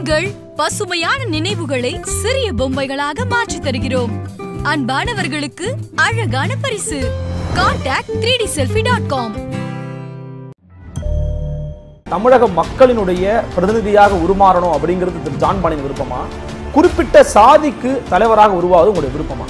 உங்கள் பசுமையான நினைவுகளை சிறிய பொம்மைகளாக மாற்றித் தருகிறோம் அன்பானவர்களுக்கு அழகான பரிசு contact three D selfie dot com தமிழக மக்களினுடைய பிரதிநிதியாக உருமாறணும் அப்படிங்கிறது திரு ஜான் பாண்டியன் விருப்பமா குறிப்பிட்ட சாதிக்கு தலைவராக உருவாவது உங்களுடைய விருப்பமா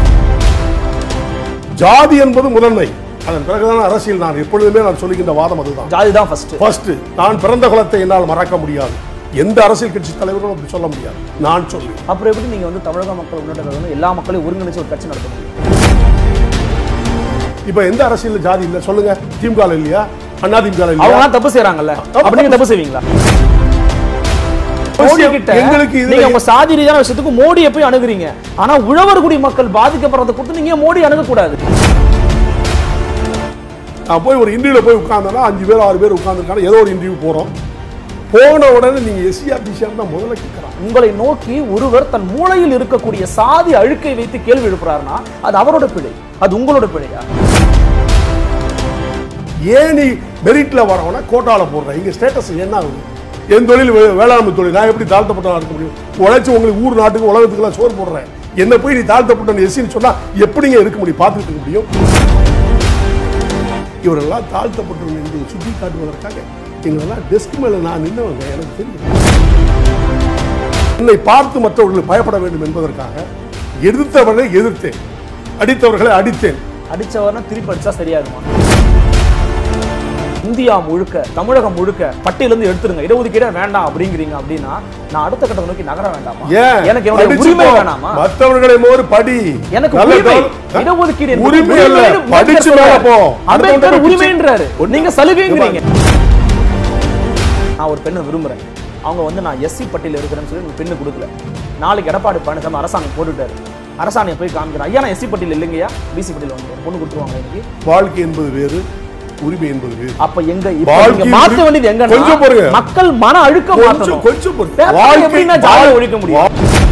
ஜாதி என்பது முதன்மை அதன் பிறகுதான் அரசியல் நான் எப்பொழுதுமே நான் சொல்லுகின்ற வாதம் அதுதான் ஜாதி தான் ஃபர்ஸ்ட் ஃபர்ஸ்ட் நான் பிறந்த குலத்தை என்னால் மறக்க முடியாது எந்த அரசியல் கட்சி தலைவரும் அப்படி சொல்ல முடியாது நான் சொல்லுவேன் அப்புறம் எப்படி நீங்க வந்து தமிழக மக்கள் முன்னேற்ற கழகம் எல்லா மக்களையும் ஒருங்கிணைச்சு ஒரு கட்சி நடத்த முடியும் இப்ப எந்த அரசியல் ஜாதி இல்ல சொல்லுங்க திமுக இல்லையா அண்ணா திமுக அவங்க இல்லையா எல்லாம் தப்பு செய்யறாங்கல்ல அப்படி நீங்க தப்பு செய்வீங்களா மோடி கிட்ட எங்களுக்கு இதுல- நீங்க உங்க சாதி ரீதியான விஷயத்துக்கு மோடியை போய் அணுகுறீங்க ஆனா உழவர்குடி மக்கள் பாதிக்கப்படுறதை கொடுத்து நீங்க ஏன் மோடி அணுகக்கூடாது நான் போய் ஒரு இன்டர்வியூல போய் உட்கார்ந்தேன்னா அஞ்சு பேர் ஆறு பேர் உட்கார்ந்துருக்காங்க ஏதோ ஒரு இன்டர்வியூ போறோம் போன உடனே நீங்க எஸ்சிஆர் பிசிஆர் தான் முதல்ல கேட்கறாங்க உங்களை நோக்கி ஒருவர் தன் மூளையில் இருக்கக்கூடிய சாதி அழுக்கை வைத்து கேள்வி எழுப்புறாருன்னா அது அவரோட பிழை அது உங்களோட பிழையா ஏன் நீ மெரிட்ல வரவன கோட்டால போடுற இங்க ஸ்டேட்டஸ் என்ன ஆகுது என் தொழில் வே- வேளாண்மை தொழில் நான் எப்படி தாழ்த்தப்பட்டவனா இருக்க முடியும் உழைச்சு உங்களுக்கு ஊர் நாட்டுக்கு உலகத்துக்குலாம் சோறு போடுறேன் என்ன போய் நீ தாழ்த்தப்பட்ட எஸ்சின்னு சொன்னா எப்படிங்க இருக்க முடியும் பார்த்துட்டு இருக்க முடியும் இவரெல்லாம் தாழ்த்தப்பட்டவன் என்று சுட்டி காட்டுவதற்காக எங்களெல்லாம் டெஸ்க் மேல நான் நின்னவங்க எனக்கு தெரியும் என்னை பார்த்து மற்றவர்கள் பயப்பட வேண்டும் என்பதற்காக எதிர்த்தவர்களை எதிர்த்தேன் அடித்தவர்களை அடித்தேன் அடிச்சவர்னா திருப்பி அடிச்சா சரியாகுமா இந்தியா முழுக்க தமிழகம் முழுக்க பட்டியலிருந்து எடுத்துருங்க இடஒதுக்கீடே வேண்டாம் அப்படிங்கிறீங்க அப்படின்னா நான் அடுத்த கட்டத்தை நோக்கி நகர வேண்டாமா ஏன் எனக்கு என்னுடைய படிச்சு உரிமை போ. வேணாமா மற்றவர்களை மோர் படி எனக்கு நல்ல உரிமை கவனம். இடஒதுக்கீடு என்பது உரிமை அல்ல உரிமைன்னு படிச்சு அம்பேத்கர் மேல போ அம்பேத்கர் அடுத்தவங்க உரிமைன்றாரு ஒண்ணு- நீங்க சலுகைங்கிறீங்க நான் ஒரு பெண்ணை விரும்புறேன் அவங்க வந்து நான் எஸ்சி பட்டியல இருக்கிறேன்னு சொல்லி எனக்கு பெண்ணு கொடுக்கல நாளைக்கு எடப்பாடி பழனிசாமி அரசாணை போட்டுட்டாரு அரசாணையை போய் காமிக்கிறேன் ஐயா நான் எஸ்சி பட்டியல் இல்லைங்கய்யா பிசி பட்டியல் வந்து ஒரு பொண்ணு கொடுத்துருவாங்க எனக்கு வாழ்க்கை என்பது வேறு உரிமை என்பது வேறு அப்ப எங்க இப்ப வாழ்க்கை நீங்க மாத்த உரி- வேண்டியது எங்க கொஞ்சம் பொறுங்க. மக்கள் மன அழுக்க கொஞ்சம் மாத்தணும் கொஞ்சம் பொறுங்க. பேப்பர்ல வாழ்க்கை- எப்படின்னா ஜாலியா வாழ்- ஒழிக்க முடியும்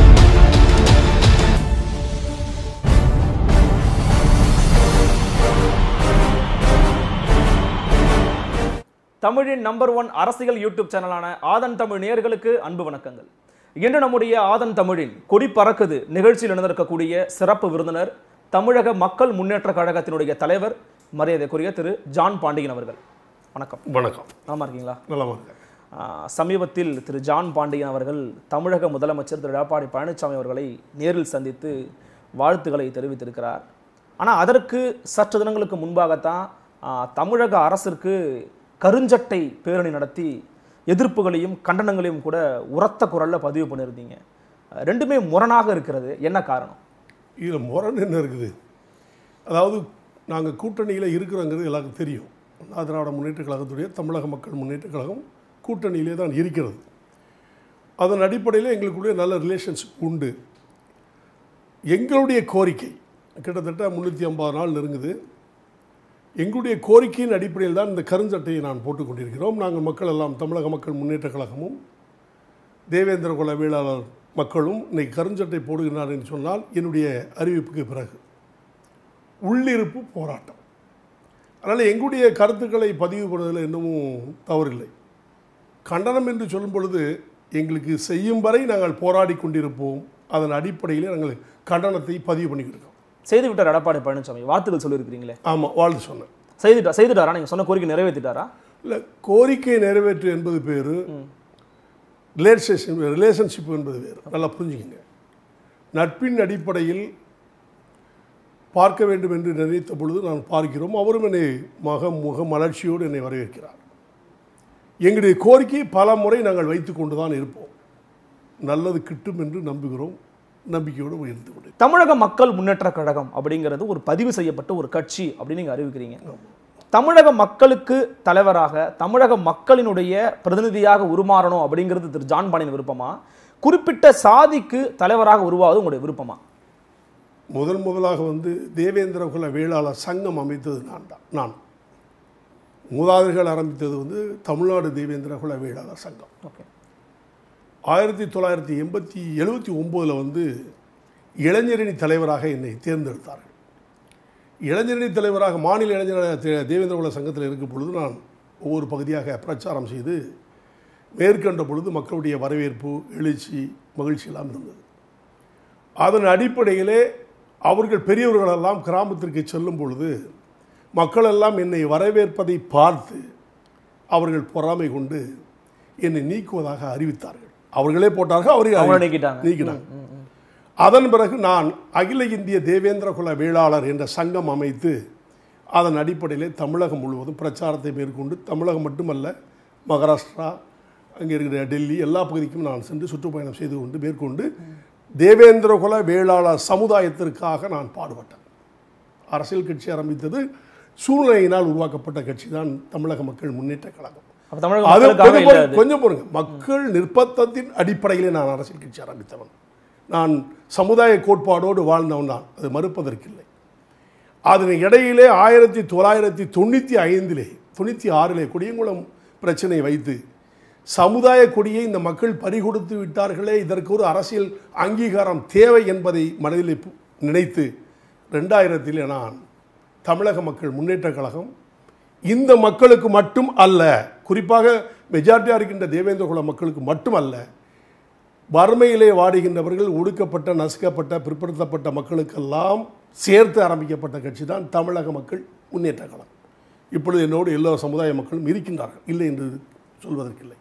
தமிழின் நம்பர் ஒன் அரசியல் யூடியூப் சேனலான ஆதன் தமிழ் நேயர்களுக்கு அன்பு வணக்கங்கள் இன்று நம்முடைய ஆதன் தமிழின் கொடி பறக்குது நிகழ்ச்சியில் நடந்திருக்கக்கூடிய சிறப்பு விருந்தினர் தமிழக மக்கள் முன்னேற்ற கழகத்தினுடைய தலைவர் மரியாதைக்குரிய திரு ஜான் பாண்டியன் அவர்கள் வணக்கம் வணக்கம் ஆமா இருக்கீங்களா நல்லா வாங்க ஆஹ் சமீபத்தில் திரு ஜான் பாண்டியன் அவர்கள் தமிழக முதலமைச்சர் திரு எடப்பாடி பழனிசாமி அவர்களை நேரில் சந்தித்து வாழ்த்துக்களை தெரிவித்திருக்கிறார் ஆனால் அதற்கு சற்று தினங்களுக்கு முன்பாகத்தான் ஆஹ் தமிழக அரசிற்கு கருஞ்சட்டை பேரணி நடத்தி எதிர்ப்புகளையும் கண்டனங்களையும் கூட உரத்த குரல்ல பதிவு பண்ணியிருந்தீங்க அஹ் ரெண்டுமே முரணாக இருக்கிறது என்ன காரணம் இதில் முரண் என்ன இருக்குது அதாவது நாங்கள் கூட்டணியில் இருக்கிறோங்கிறது எல்லாருக்கும் தெரியும் அண்ணா திராவிட முன்னேற்ற கழகத்துடைய தமிழக மக்கள் முன்னேற்ற கழகம் கூட்டணியிலே தான் இருக்கிறது அதன் அடிப்படையில் எங்களுக்குள்ளே நல்ல ரிலேஷன்ஷிப் உண்டு எங்களுடைய கோரிக்கை கிட்டத்தட்ட முந்நூற்றி ஐம்பது நாள் நெருங்குது எங்களுடைய கோரிக்கையின் அடிப்படையில் தான் இந்த கருஞ்சட்டையை நான் போட்டுக் கொண்டிருக்கிறோம் நாங்கள் மக்கள் எல்லாம் தமிழக மக்கள் முன்னேற்ற கழகமும் தேவேந்திர குல வேளாளர் மக்களும் இன்னைக்கு கருஞ்சட்டை போடுகிறார் என்று சொன்னால் என்னுடைய அறிவிப்புக்கு பிறகு உள்ளிருப்பு போராட்டம் அதனால் எங்களுடைய கருத்துக்களை பதிவு பண்ணுவதில் இன்னமும் தவறில்லை கண்டனம் என்று சொல்லும் பொழுது எங்களுக்கு செய்யும் வரை நாங்கள் போராடி கொண்டிருப்போம் அதன் அடிப்படையில் நாங்கள் கண்டனத்தை பதிவு பண்ணிக்கிட்டு செய்து விட்டார் எடப்பாடி பழனிசாமி வாழ்த்துக்கள் சொல்லியிருக்கிறீங்களே ஆமாம் வாழ்த்து சொன்னேன் செய்துட்டா செய்துட்டாரா நீங்கள் சொன்ன கோரிக்கை நிறைவேற்றிட்டாரா இல்லை கோரிக்கை நிறைவேற்று என்பது பேர் ரிலேஷன்ஷிப் ரிலேஷன்ஷிப் என்பது வேறு நல்லா புரிஞ்சுக்கங்க நட்பின் அடிப்படையில் பார்க்க வேண்டும் என்று நினைத்த பொழுது நான் பார்க்கிறோம் அவரும் என்னை மக முக மலர்ச்சியோடு என்னை வரவேற்கிறார் எங்களுடைய கோரிக்கையை பல முறை நாங்கள் வைத்து கொண்டு தான் இருப்போம் நல்லது கிட்டும் என்று நம்புகிறோம் நம்பிக்கையோடு இருந்து கொண்டு தமிழக மக்கள் முன்னேற்ற கழகம் அப்படிங்கிறது ஒரு பதிவு செய்யப்பட்ட ஒரு கட்சி அப்படின்னு நீங்க அறிவிக்கிறீங்க தமிழக மக்களுக்கு தலைவராக தமிழக மக்களினுடைய பிரதிநிதியாக உருமாறணும் அப்படிங்கிறது திரு ஜான் பாண்டியன் விருப்பமா குறிப்பிட்ட சாதிக்கு தலைவராக உருவாவது உங்களுடைய விருப்பமா முதல் முதலாக வந்து தேவேந்திர குல வேளாளர் சங்கம் அமைத்தது நான் தான் நான் மூதாதையர்கள் ஆரம்பித்தது வந்து தமிழ்நாடு தேவேந்திர குல வேளாளர் சங்கம் ஓகே ஆயிரத்தி தொள்ளாயிரத்தி எண்பத்தி எழுபத்தி ஒம்போதில் வந்து இளைஞரணி தலைவராக என்னை தேர்ந்தெடுத்தார்கள் இளைஞரணி தலைவராக மாநில இளைஞர் தே- தேவேந்திர குல சங்கத்தில் இருக்கும் பொழுது நான் ஒவ்வொரு பகுதியாக பிரச்சாரம் செய்து மேற்கண்ட பொழுது மக்களுடைய வரவேற்பு எழுச்சி மகிழ்ச்சி எல்லாம் இருந்தது அதன் அடிப்படையிலே அவர்கள் பெரியவர்களெல்லாம் கிராமத்திற்கு செல்லும் பொழுது மக்களெல்லாம் என்னை வரவேற்பதை பார்த்து அவர்கள் பொறாமை கொண்டு என்னை நீக்குவதாக அறிவித்தார்கள் அவர்களே போட்டார்கள் அவர்கள் அவங்கள அறிவி- நீக்கிட்டாங்க. நீக்கினாங்க அதன் பிறகு நான் அகில இந்திய தேவேந்திர குல வேளாளர் என்ற சங்கம் அமைத்து அதன் அடிப்படையிலே தமிழகம் முழுவதும் பிரச்சாரத்தை மேற்கொண்டு தமிழகம் மட்டுமல்ல மகாராஷ்டிரா அங்கே இருக்கிற டெல்லி எல்லா பகுதிக்கும் நான் சென்று சுற்றுப்பயணம் செய்து கொண்டு மேற்கொண்டு தேவேந்திர குல வேளாளர் சமுதாயத்திற்காக நான் பாடுபட்டேன் அரசியல் கட்சி ஆரம்பித்தது சூழ்நிலையினால் உருவாக்கப்பட்ட கட்சி தான் தமிழக மக்கள் முன்னேற்ற கழகம் அப்ப தமிழக அது மக்களுக்காக கொஞ்சம் இல்ல பொறு- அது. கொஞ்சம் பொறுங்க மக்கள் நிர்பந்தத்தின் அடிப்படையிலே நான் அரசியல் கட்சி ஆரம்பித்தவன் நான் சமுதாய கோட்பாடோடு வாழ்ந்தவன் தான் அது மறுப்பதற்கில்லை அதன் இடையிலே ஆயிரத்தி தொள்ளாயிரத்தி தொண்ணூற்றி ஐந்திலே தொண்ணூற்றி ஆறிலே கொடியங்குளம் பிரச்சனை வைத்து சமுதாய கொடியை இந்த மக்கள் பறிகொடுத்து விட்டார்களே இதற்கு ஒரு அரசியல் அங்கீகாரம் தேவை என்பதை மனதில் பு- நினைத்து ரெண்டாயிரத்திலே நான் தமிழக மக்கள் முன்னேற்ற கழகம் இந்த மக்களுக்கு மட்டும் அல்ல குறிப்பாக மெஜாரிட்டியாக இருக்கின்ற தேவேந்திர குல மக்களுக்கு மட்டும் அல்ல வறுமையிலே வாடுகின்றவர்கள் ஒடுக்கப்பட்ட நசுக்கப்பட்ட பிற்படுத்தப்பட்ட மக்களுக்கெல்லாம் சேர்த்து ஆரம்பிக்கப்பட்ட கட்சி தான் தமிழக மக்கள் முன்னேற்ற கழகம் இப்பொழுது என்னோடு எல்லா சமுதாய மக்களும் இருக்கின்றார்கள் இல்லை என்று சொல்வதற்கில்லை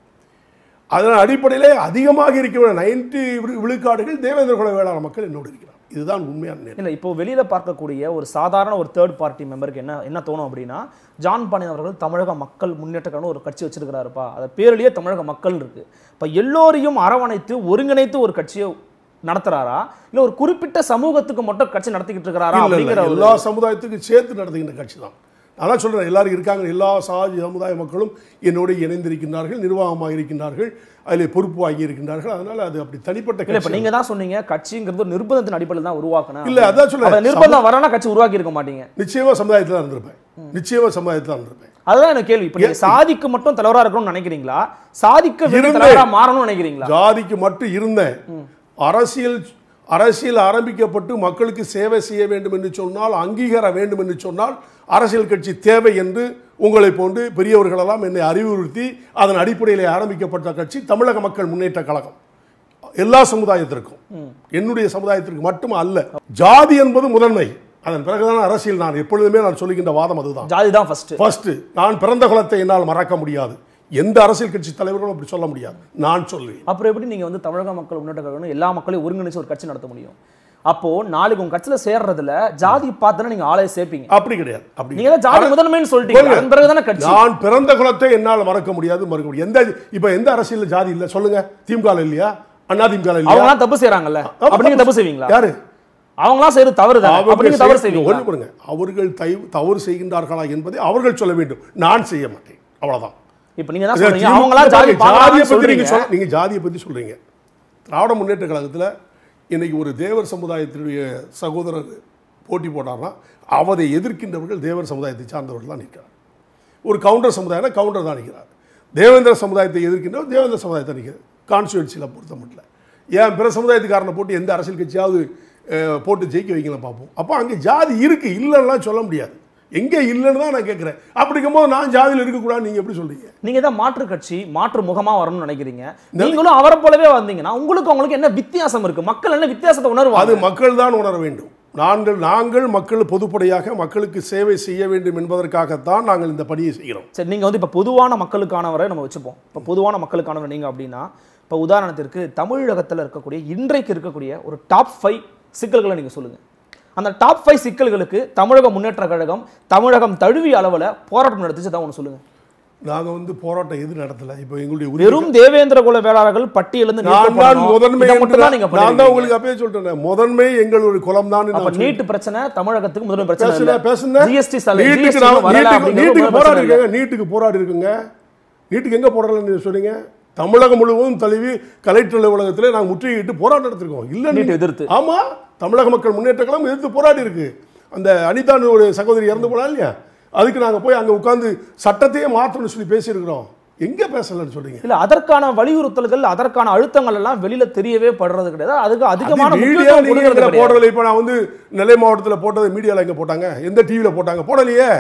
அதன் அடிப்படையிலே அதிகமாக இருக்கிற நைன்டி விழுக்காடுகள் தேவேந்திர குல வேளாண் மக்கள் என்னோடு இருக்கிறார் இதுதான் உண்மையான நேரம் இல்ல இப்போ வெளியில பார்க்கக்கூடிய ஒரு சாதாரண ஒரு தேர்ட் பார்ட்டி மெம்பருக்கு என்ன என்ன தோணும் அப்படின்னா ஜான் பாண்டியன் அவர்கள் தமிழக மக்கள் முன்னேற்றக்கான ஒரு கட்சி வச்சிருக்கிறாருப்பா அது பேர்லயே தமிழக மக்கள் இருக்கு இப்ப எல்லோரையும் அரவணைத்து ஒருங்கிணைத்து ஒரு கட்சியை நடத்துறாரா இல்ல ஒரு குறிப்பிட்ட சமூகத்துக்கு மட்டும் கட்சி நடத்திக்கிட்டு இருக்கிறாரா இல்ல, இல்ல, அப்படிங்கிற ஒரு எல்லா சமுதாயத்துக்கும் சேர்த்து நடத்துகின்ற கட்சி தான் நான் தான் சொல்றேன் எல்லாரும் இருக்காங்க எல்லா சாதி சமுதாய மக்களும் என்னோடு இணைந்திருக்கின்றார்கள் நிர்வாகமாக இருக்கின்றார்கள் அதில் பொறுப்பு வாங்கி இருக்கின்றார்கள் அதனால அது அப்படி தனிப்பட்ட இல்ல இப்ப கட்சி நீங்க தான் சொன்னீங்க கட்சிங்கிறது ஒரு நிர்பந்தத்தின் அடிப்படையில் தான் உருவாக்கணும் இல்ல, அதான் சொல்றேன். அப்ப நிர்பந்தம் வரனா கட்சி உருவாக்கி இருக்க மாட்டீங்க நிச்சயமா சமுதாயத்தில் தான் இருந்திருப்பேன் நிச்சயமா சமுதாயத்தில் தான் இருந்திருப்பேன் அதுதான் எனக்கு கேள்வி இப்ப நீங்க சாதிக்கு மட்டும் தலைவரா இருக்கணும்னு நினைக்கிறீங்களா சாதிக்க வேறு இருந்தேன். தலைவரா மாறணும்னு நினைக்கிறீங்களா ஜாதிக்கு மட்டும் இருந்தேன் அரசியல் அரசியல் ஆரம்பிக்கப்பட்டு மக்களுக்கு சேவை செய்ய வேண்டும் என்று சொன்னால் அங்கீகாரம் வேண்டும் என்று சொன்னால் அரசியல் கட்சி தேவை என்று உங்களை போன்று பெரியவர்களெல்லாம் என்னை அறிவுறுத்தி அதன் அடிப்படையில் ஆரம்பிக்கப்பட்ட கட்சி தமிழக மக்கள் முன்னேற்ற கழகம் எல்லா சமுதாயத்திற்கும் என்னுடைய சமுதாயத்திற்கு மட்டும் அல்ல ஜாதி என்பது முதன்மை அதன் பிறகுதான் அரசியல் நான் எப்பொழுதுமே நான் சொல்லுகின்ற வாதம் அதுதான் ஜாதி தான் ஃபர்ஸ்ட் ஃபர்ஸ்ட் நான் பிறந்த குலத்தை என்னால் மறக்க முடியாது எந்த அரசியல் கட்சி தலைவர்களும் அப்படி சொல்ல முடியாது நான் சொல்லுவேன் அப்புறம் எப்படி நீங்க வந்து தமிழக மக்கள் முன்னேற்ற கழகம் எல்லா மக்களையும் ஒருங்கிணைச்சு ஒரு கட்சி நடத்த முடியும் அப்போ நாளைக்கு உங்க கட்சியில சேர்றதுல ஜாதி பார்த்தா நீங்க ஆளைய சேர்ப்பீங்க அப்படி கிடையாது அப்படி நீங்க தான் ஜாதி முதன்மைன்னு சொல்லிட்டீங்க சொல்லுங்க. அதன் பிறகுதானே கட்சி நான் பிறந்த குலத்தை என்னால் மறக்க முடியாது மறக்க முடியாது எந்த இப்ப எந்த அரசியல் ஜாதி இல்ல சொல்லுங்க திமுக இல்லையா அண்ணா திமுக அவங்க இல்லையா எல்லாம் தப்பு செய்யறாங்கல்ல ஆமா, அப்ப நீங்க தப்பு செய்வீங்களா யாரு அவங்களாம் செய்யறது தவறு தான் அப்ப அவர்கள் நீங்க தவறு செய்ய- செய்வீங்களா ஒண்ணு பாருங்க. அவர்கள் தை- தவறு செய்கின்றார்களா என்பதை அவர்கள் சொல்ல வேண்டும் நான் செய்ய மாட்டேன் அவ்வளவுதான் இப்ப நீங்க தான் சொல்றீங்க திமுக அவங்களாம் ஜாதி ஜாதியை பார்க்கறாங்கன்னு பத்தி நீங்க சொல்றீங்க சொல்ல- நீங்க ஜாதியை பத்தி சொல்றீங்க திராவிட முன்னேற்ற கழகத்துல இன்னைக்கு ஒரு தேவர் சமுதாயத்தினுடைய சகோதரர் போட்டி போட்டார்னா அவரை எதிர்க்கின்றவர்கள் தேவர் சமுதாயத்தை சார்ந்தவர்கள் தான் நிற்கிறார் ஒரு கவுண்டர் சமுதாயம்னா கவுண்டர் தான் நிற்கிறார் தேவேந்திர சமுதாயத்தை எதிர்க்கின்றவர் தேவேந்திர சமுதாயத்தை நிற்கிறார் கான்ஸ்டுவன்சியில் பொறுத்த மட்டும் ஏன் பிற சமுதாயத்துக்காரனை போட்டு எந்த அரசியல் கட்சியாவது அஹ், போட்டு ஜெயிக்க வைக்கலாம் பார்ப்போம் அப்போ அங்கே ஜாதி இருக்கு இல்லைன்னா சொல்ல முடியாது எங்கே இல்லைன்னு தான் நான் கேட்குறேன் அப்படிங்கும்போது நான் ஜாதியில் இருக்கக்கூடாது நீங்கள் எப்படி சொல்றீங்க நீங்க தான் மாற்று கட்சி மாற்று முகமா வரணும்னு நினைக்கிறீங்க நீங்களும் அவரை போலவே வந்தீங்கன்னா உங்களுக்கு அவங்களுக்கு என்ன வித்தியாசம் இருக்கு மக்கள் என்ன வித்தியாசத்தை அது உணர்வாங்க மக்கள் தான் உணர வேண்டும் நாங்கள் நாங்கள் மக்கள் பொதுப்படையாக மக்களுக்கு சேவை செய்ய வேண்டும் என்பதற்காகத்தான் நாங்கள் இந்த பணியை செய்கிறோம் சரி நீங்க வந்து இப்ப பொதுவான மக்களுக்கானவரை நம்ம வச்சுப்போம் இப்ப பொதுவான மக்களுக்கானவர் நீங்க அப்படின்னா இப்ப உதாரணத்திற்கு தமிழகத்துல இருக்கக்கூடிய இன்றைக்கு இருக்கக்கூடிய ஒரு டாப் ஃபைவ் சிக்கல்களை நீங்க சொல்லுங்க அந்த டாப் ஃபைவ் சிக்கல்களுக்கு தமிழக முன்னேற்ற கழகம் தமிழகம் தழுவிய அளவுல போராட்டம் நடத்துச்சு தான் ஒன்று சொல்லுங்க நாங்கள் வந்து போராட்டம் எது நடத்தல இப்போ எங்களுடைய உரிமை வெறும் தேவேந்திர குல வேளாளர்கள் பட்டியலிருந்து நான் தான் நீக்கப்படணும். முதன்மை இதை மட்டும் தான் என்று நீங்க நான் தான் பண்ணிருக்கீங்க. உங்களுக்கு அப்பயே சொல்லிட்டேன் முதன்மை எங்களுடைய குலம் தான் அப்ப நீட் பிரச்சனை தமிழகத்துக்கு முதன்மை பிரச்சனை பேசுன இல்ல பேசுன ஜிஎஸ்டி சலுகை நீட்டுக்கு GST நான் வரல நீட்டுக்கு அப்படிங்கிறது நீட்டுக்கு முதன்மை போராடி பிரச்சனை இல்ல. இருக்குங்க நீட்டுக்கு போராடி இருக்குங்க நீட்டுக்கு எங்க போராடல நீங்க சொன்னீங்க தமிழகம் முழுவதும் தழுவி கலெக்டர் அலுவலகத்திலே நாங்கள் முற்றுகையிட்டு போராட்டம் நடத்திருக்கோம் இல்ல நீட் நீ- எதிர்த்து. ஆமா தமிழக மக்கள் முன்னேற்ற கழகம் எதிர்த்து போராடி இருக்கு அந்த அனிதான்னு ஒரு சகோதரி இறந்து போனா இல்லையா அதுக்கு நாங்க போய் அங்க உட்கார்ந்து சட்டத்தையே மாற்றணும்னு சொல்லி பேசியிருக்கிறோம் எங்க பேசலன்னு சொல்றீங்க இல்ல அதற்கான வலியுறுத்தல்கள் அதற்கான அழுத்தங்கள் எல்லாம் வெளியில தெரியவே படுறது கிடையாது அதுக்கு அதிகமான மீடியா முக்கியத்துவம் நீங்க கொடுக்கறது இதுல கிடையாது. போடுறதுல இப்ப நான் வந்து நெல்லை மாவட்டத்துல போட்டது மீடியால எங்க போட்டாங்க எந்த டிவில போட்டாங்க போடலையே